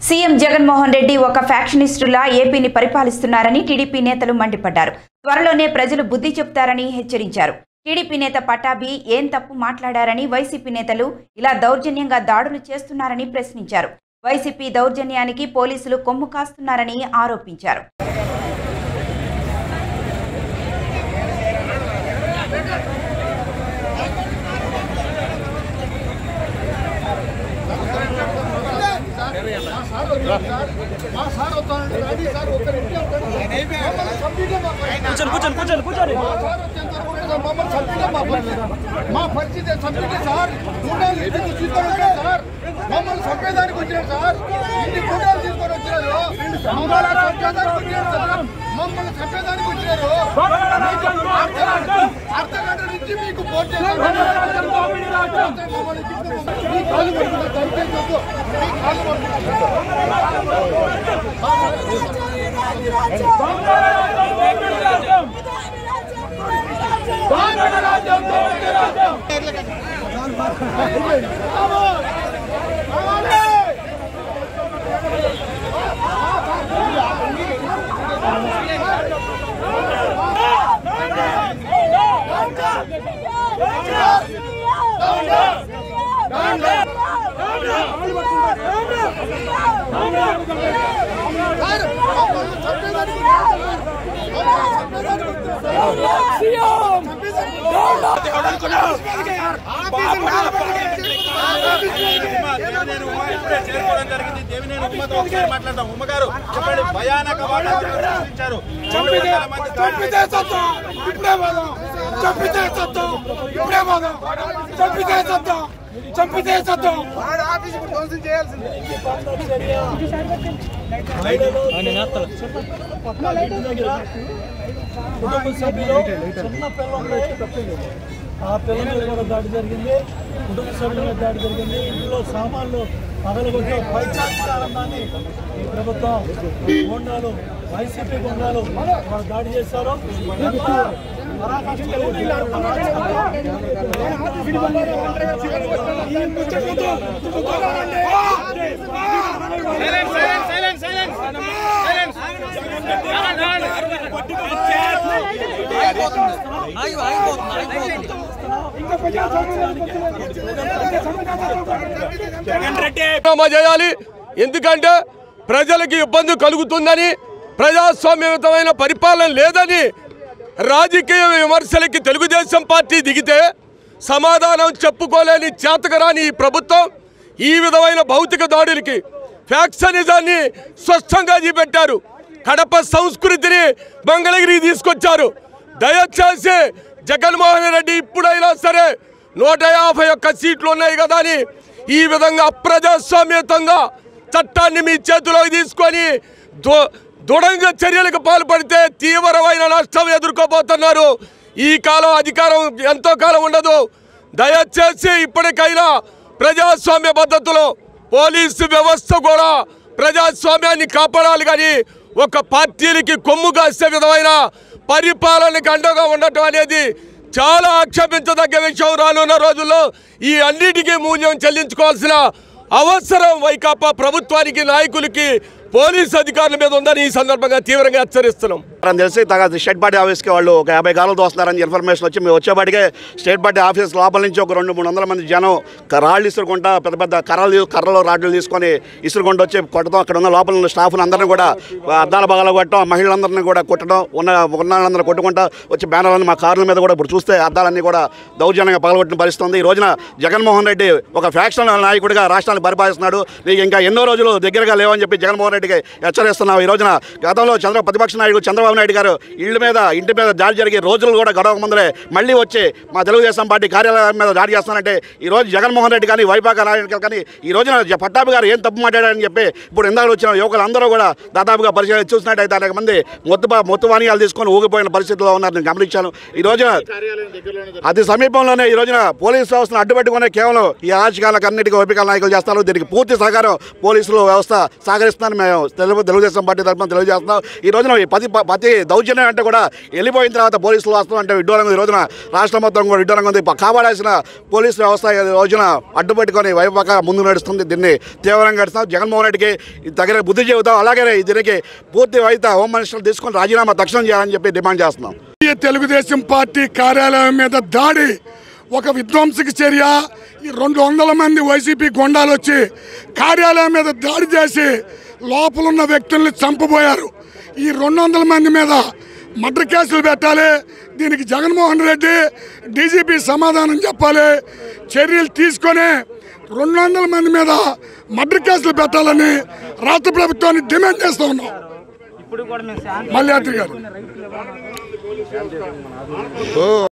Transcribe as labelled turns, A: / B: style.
A: CM Jaganmohan Reddy ఒక ఫ్యాక్షనిస్టులా ఏపీని పరిపాలిస్తున్నారని TDP నేతలు మండిపడ్డారు త్వరలోనే ప్రజలు బుద్ధి చెప్తారని హెచ్చరించారు టీడీపీ నేత పటాభి ఏం తప్పు మాట్లాడారని వైసీపీ నేతలు ఇలా దౌర్జన్యంగా దాడులు చేస్తున్నారని ప్రశ్నించారు వైసీపీ దౌర్జన్యానికి పోలీసులు కొమ్ము కాస్తున్నారని ఆరోపించారు
B: కూర్చోండి కూర్చోండి కూర్చోండి కూర్చోండి
C: మా పరిస్థితి చంపితే సార్ గుండాలు ఇంటికి తీసుకొని వచ్చారు సార్ మమ్మల్ని చంపేదానికి వచ్చారు సార్ ఇన్ని గుండాలు తీసుకొని వచ్చారు మమ్మల్ని చంపేదానికి వచ్చారు సార్ మమ్మల్ని చంపేదానికి వచ్చారు అర్ధ గంట నుంచి మీకు ఫోన్ చేశారు మమ్మల్ని తీసుకొని- మీ కాలు పట్టుకున్నా దొరికే చెప్పు మీ కాలు పట్టుకున్నా సార్ మమ్మల్ని చంపేదానికి వచ్చారు సార్. మమ్మల్ని చంపేదానికి వచ్చారు సార్. చంపేదానికి
D: దేవినేని ఉమా ఇప్పుడే చేరుకోవడం జరిగింది దేవినేని ఉమ్మతో ఒకసారి మాట్లాడదాం ఉమ్మగారు చెప్పండి భయానక వార్తలు సృష్టించారు రెండు వందల మంది
C: చంపితే సత్తం ఇప్పుడే పోదాం చంపితే సత్తం ఇప్పుడే పోదాం చంపితే సత్తం చంపితే సత్తం
B: కుటుంబ సభ్యులు చిన్న పిల్లలు ఆ పిల్లల మీద కూడా దాడి జరిగింది కుటుంబ సభ్యుల మీద దాడి జరిగింది ఇంట్లో సామాన్లు పగలగొట్టే పైచాధికారాన్ని ఈ ప్రభుత్వం గుండాలు వైసీపీ గుండాలు వాళ్ళు దాడి చేశారు ఎంత పరాకాష్ఠ
E: రాజీనామా చేయాలి ఎందుకంటే ప్రజలకి ఇబ్బంది కలుగుతుందని ప్రజాస్వామ్యయుతమైన పరిపాలన లేదని రాజకీయ విమర్శలకి తెలుగుదేశం పార్టీ దిగితే సమాధానం చెప్పుకోలేని చేతకరాని ఈ ప్రభుత్వం ఈ విధమైన భౌతిక దాడులకి ఫ్యాక్సనిజాన్ని స్పష్టంగా చూపెట్టారు కడప సంస్కృతిని మంగళగిరి తీసుకొచ్చారు దయచేసి జగన్మోహన్ రెడ్డి ఇప్పుడైనా సరే నూట యాభై ఒక్క సీట్లు ఉన్నాయి కదా అని ఈ విధంగా అప్రజాస్వామ్యతంగా చట్టాన్ని మీ చేతిలోకి తీసుకొని దు- దృఢంగా చర్యలకు పాల్పడితే తీవ్రమైన నష్టం ఎదుర్కోబోతున్నారు ఈ కాలం అధికారం ఎంతో కాలం ఉండదు దయచేసి ఇప్పటికైనా ప్రజాస్వామ్య పద్ధతిలో పోలీసు వ్యవస్థ కూడా ప్రజాస్వామ్యాన్ని కాపాడాలి కానీ ఒక పార్టీలకి కొమ్ము కాసే విధమైన పరిపాలనకి అండగా ఉండటం అనేది చాలా ఆక్షేపించదగ్గ విషయం రానున్న రోజుల్లో ఈ అన్నిటికీ మూల్యం చెల్లించుకోవాల్సిన అవసరం వైకాపా ప్రభుత్వానికి నాయకులకి పోలీస్ అధికారుల మీద ఉందని ఈ సందర్భంగా తీవ్రంగా హెచ్చరిస్తున్నాం
F: అని తెలిసి తగ స్టేట్ పార్టీ ఆఫీస్కి వాళ్ళు ఒక యాభై కాలు దోస్తున్నారని ఇన్ఫర్మేషన్ వచ్చి మేము వచ్చేపాటికే స్టేట్ పార్టీ ఆఫీస్ లోపల నుంచి ఒక రెండు మూడు వందల మంది జనం క- రాళ్ళు ఇసురుకుంటా పెద్ద పెద్ద కర్రలు కర్రలు రాడ్లు తీసుకొని ఇసురుకుంటూ వచ్చి కొట్టడం అక్కడ ఉన్న లోపల ఉన్న స్టాఫ్ని అందరినీ కూడా అద్దాల భాగాలు కొట్టడం మహిళలందరినీ కూడా కొట్టడం ఉన్న ఉన్న వాళ్ళందరూ కొట్టుకుంటా వచ్చి బ్యానర్లను మా కార్ల మీద కూడా ఇప్పుడు చూస్తే అద్దాలన్నీ కూడా దౌర్జన్యంగా పగలగొట్టిన పరిస్థితి ఉంది ఈ రోజున జగన్మోహన్ రెడ్డి ఒక ఫ్యాక్షన్ నాయకుడిగా రాష్ట్రాన్ని పరిపాలిస్తున్నాడు నీకు ఇంకా ఎన్నో రోజులు దగ్గరగా లేవని చెప్పి జగన్మోహన్ రెడ్డికి హెచ్చరిస్తున్నాం ఈ రోజున గతంలో చంద్ర ప్రతిపక్ష నాయకుడు చంద్రబాబు నాయుడు గారు ఇళ్ళ మీద ఇంటి మీద దాడి జరిగి రోజులు కూడా గడవక ముందరే మళ్ళీ వచ్చి మా తెలుగుదేశం పార్టీ కార్యాలయం మీద దాడి చేస్తానంటే ఈ రోజు జగన్మోహన్ రెడ్డి కానీ వైపాక నారాయణ కానీ ఈ రోజున జ- పట్టాభి గారు ఏం తప్పు మాట్లాడారని చెప్పి ఇప్పుడు ఇందాక వచ్చిన యువకులు అందరూ కూడా దాదాపుగా పరిశీలన చూసినట్టయితే అనేక మంది మొత్తు పా- మొత్తు వాణియాలు తీసుకొని ఊగిపోయిన పరిస్థితిలో ఉన్నారు నేను గమనించాను ఈ రోజున అతి సమీపంలోనే ఈ రోజున పోలీస్ వ్యవస్థను అడ్డుపెట్టుకునే కేవలం ఈ ఆశకాలకు అన్నిటికీ వైపికల నాయకులు చేస్తారు దీనికి పూర్తి సహకారం పోలీసులు వ్యవస్థ సహకరిస్తుందని మేము మేము తెలుగు తెలుగుదేశం పార్టీ తరఫున తెలియజేస్తున్నాం ఈ రోజున ఈ పది ప్రతి దౌర్జన్యం అంటే కూడా వెళ్ళిపోయిన తర్వాత పోలీసులు వస్తాం అంటే విడ్డూరంగా ఉంది. ఈ రోజున రాష్ట్రం మొత్తం కూడా విడ్డూరంగా ఉంది ప- కాపాడాల్సిన పోలీసు వ్యవస్థ ఈ రోజున అడ్డుపెట్టుకొని వైపక ముందు నడుస్తుంది దీన్ని తీవ్రంగా గడుస్తున్నాం జగన్మోహన్ రెడ్డికి ఇది తగిన బుద్ధి చెబుతాం అలాగే దీనికి పూర్తి వైత హోం మినిస్టర్ తీసుకొని రాజీనామా తక్షణం చేయాలని చెప్పి డిమాండ్ చేస్తున్నాం
G: ఈ తెలుగుదేశం పార్టీ కార్యాలయం మీద దాడి ఒక విధ్వంసక చర్య ఈ రెండు వందల మంది వైసీపీ గుండాలు వచ్చి కార్యాలయం మీద దాడి చేసి లోపల ఉన్న వ్యక్తుల్ని చంపబోయారు ఈ రెండు వందల మంది మీద మర్డర్ కేసులు పెట్టాలి దీనికి జగన్మోహన్ రెడ్డి డీజీపీ సమాధానం చెప్పాలి చర్యలు తీసుకొని రెండు వందల మంది మీద మర్డర్ కేసులు పెట్టాలని రాష్ట్ర ప్రభుత్వాన్ని డిమాండ్ చేస్తూ ఉన్నాం మల్యాద్రి గారు